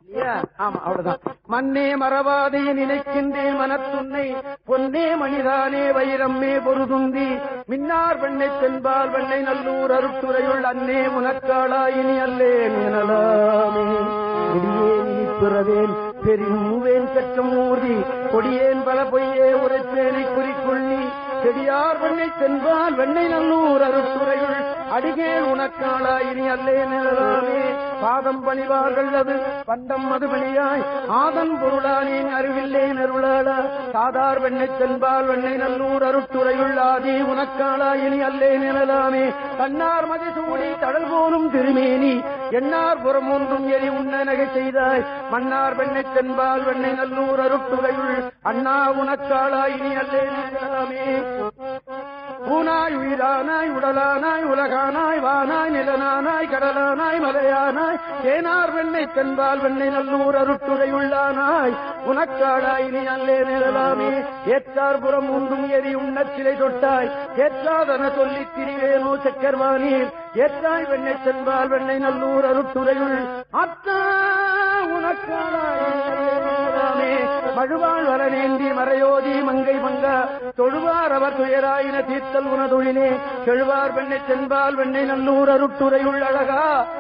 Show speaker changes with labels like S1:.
S1: இல்லையா? ஆமா அவ்வளவுதான் மண்ணே மறவாதே நினைக்கின்றேன் மனத்துன்னை பொன்னே மணிதானே வைரம்மே பொருதுந்தி மின்னார் வெண்ணை தென்பால் வெண்ணை நல்லூர் அருட்டுரையுள் அன்னே உனக்காளாயினி அல்லேன் எனலாமே கொடியேன் இனிப்பிறவேன் பெருவேன் கற்றம் ஊர்தி கொடியேன் பல பொய்யே உரைப்பேனை குறிக்கொள்ளி செடியார் வெண்ணை தென்பால் வெண்ணை நல்லூர் அருட்டுரையுள் அடிகேன் உனக்காளா இனி அல்லேன் எனலாமே பாதம் பணிவார்கள் அது பண்டம் அது பணியாய் ஆதன் பொருளானேன் அறிவில்லேன் அருளாளா சாதார் வெண்ணை தென்பால் வெண்ணை நல்லூர் அருட்டுரையுள் ஆதி உனக்காளா இனி அல்லேன் எனலாமே தன்னார் மதி சூடி தடல் போலும் திருமேனி எண்ணார் புறம் ஒன்றும் எரி உண்ண நகை செய்தாய் மன்னார் வெண்ணை தென்பால் வெண்ணை நல்லூர் அருட்டுரையுள் அண்ணா உனக்காளா இனி அல்லேன் எனலாமே பூனாய் உயிரானாய் உடலானாய் உலகானாய் வானாய் நிலனானாய் கடலானாய் மலையானாய் தேனார் வெண்ணை தென்பால் வெண்ணை நல்லூர் அருட்டுரை உள்ளானாய் உனக்காடாய் நீ அல்லே நிழலாமே ஏற்றார் புறம் உண்டும் எரி உண்ணச் சிலை தொட்டாய் ஏற்றாதன சொல்லித் திரிவேனோ சக்கர்வானீர் ஏற்றாய் வெண்ணை தென்பால் வெண்ணை நல்லூர் அருட்டுரையுள் அத்தா உனக்காடாய் நீ அல்லே நிழலாமே மழுவாள் வரநேந்தி மறையோதி மங்கை மங்கா தொழுவார் அவர் துயராயின தீர்த்தல் உனதொழிலே செழுவார் வெண்ணை தென்பால் வெண்ணை நல்லூர் அருட்டுரையுள் அழகா